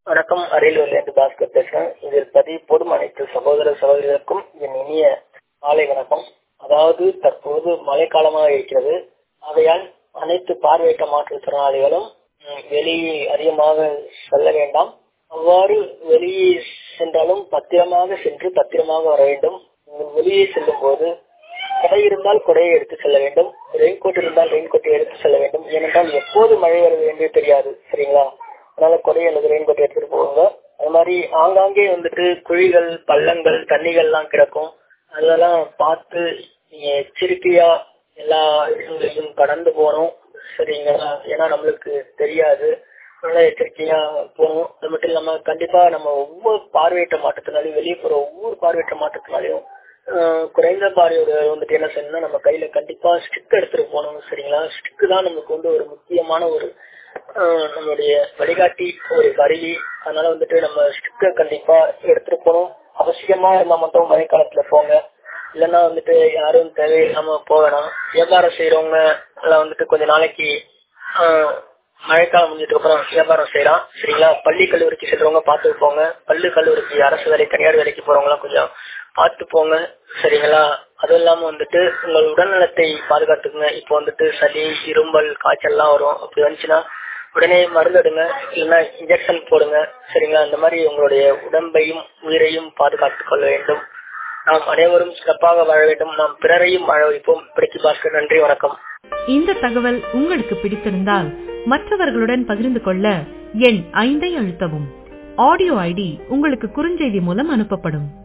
வணக்கம் அரியலூர்லேருந்து பாஸ்கர் பேசுறேன் இதில் பதிவு போடும் அனைத்து சகோதர சகோதரிகளுக்கும் என் இனிய மாலை வணக்கம் அதாவது தற்போது மழைக்காலமாக இருக்கிறது ஆகையால் அனைத்து பார்வையிட்ட மாற்றுத்திறனாளிகளும் ம், வெளியே அதிகமாக செல்ல வேண்டாம் அவ்வாறு வெளியே சென்றாலும் பத்திரமாக சென்று பத்திரமாக வர வேண்டும் நீங்கள் வெளியே செல்லும் போது கொடை இருந்தால் கொடையை எடுத்து செல்ல வேண்டும் ரெயின் கோட் இருந்தால் ரெயின் கோட்டை எடுத்து செல்ல வேண்டும் ஏனென்றால் எப்போது மழை வருது என்று தெரியாது சரிங்களா அதனால கொடை அல்லது ரெயின் கோட்டை எடுத்துட்டு போவாங்க அது மாதிரி ஆங்காங்கே வந்துட்டு குழிகள் பள்ளங்கள் தண்ணிகள்லாம் கிடக்கும் அதெல்லாம் பார்த்து நீங்க எச்சரிக்கையா எல்லா இடங்களையும் கடந்து போகணும் சரிங்களா ஏன்னா நம்மளுக்கு தெரியாது அதனால எச்சரிக்கையா போகணும் அது மட்டும் இல்லாம கண்டிப்பா நம்ம ஒவ்வொரு பார்வையிட்ட மாற்றத்தினாலையும் வெளியே போற ஒவ்வொரு பார்வையிட்ட மாற்றத்தினாலையும் ஆஹ் குறைந்த பார்வையோட வந்துட்டு என்ன செய்யணும்னா நம்ம கையில கண்டிப்பா ஸ்டிக் எடுத்துட்டு போகணும் சரிங்களா ஸ்டிக் தான் நமக்கு வந்து ஒரு முக்கியமான ஒரு ஆஹ் நம்மளுடைய வழிகாட்டி ஒரு கருவி அதனால வந்துட்டு நம்ம ஸ்டிக்கை கண்டிப்பா எடுத்துட்டு போகணும் அவசியமா இருந்தா மட்டும் மழைக்காலத்துல போங்க இல்லைன்னா வந்துட்டு யாரும் தேவையில்லாம போக வேணாம் வியாபாரம் செய்யறவங்க எல்லாம் வந்துட்டு கொஞ்ச நாளைக்கு ஆஹ் மழைக்காலம் முடிஞ்சதுக்கு அப்புறம் வியாபாரம் செய்யலாம் சரிங்களா பள்ளி கல்லூரிக்கு செல்றவங்க பார்த்து போங்க பள்ளி கல்லூரிக்கு அரசு வேலை தனியார் வேலைக்கு போறவங்க எல்லாம் கொஞ்சம் பார்த்து போங்க சரிங்களா அதுவும் இல்லாம வந்துட்டு உங்கள் உடல்நலத்தை பாதுகாத்துக்குங்க இப்போ வந்துட்டு சளி இரும்பல் காய்ச்சல்லாம் வரும் அப்படி வந்துச்சுன்னா உடனே மருந்து எடுங்க இல்லைன்னா இன்ஜெக்ஷன் போடுங்க சரிங்களா இந்த மாதிரி உங்களுடைய உடம்பையும் உயிரையும் பாதுகாத்துக் கொள்ள வேண்டும் நாம் அனைவரும் சிறப்பாக வாழ வேண்டும் நாம் பிறரையும் வாழ வைப்போம் பிடிக்கு பாஸ்கர் நன்றி வணக்கம் இந்த தகவல் உங்களுக்கு பிடித்திருந்தால் மற்றவர்களுடன் பகிர்ந்து கொள்ள எண் ஐந்தை அழுத்தவும் ஆடியோ ஐடி உங்களுக்கு குறுஞ்செய்தி மூலம் அனுப்பப்படும்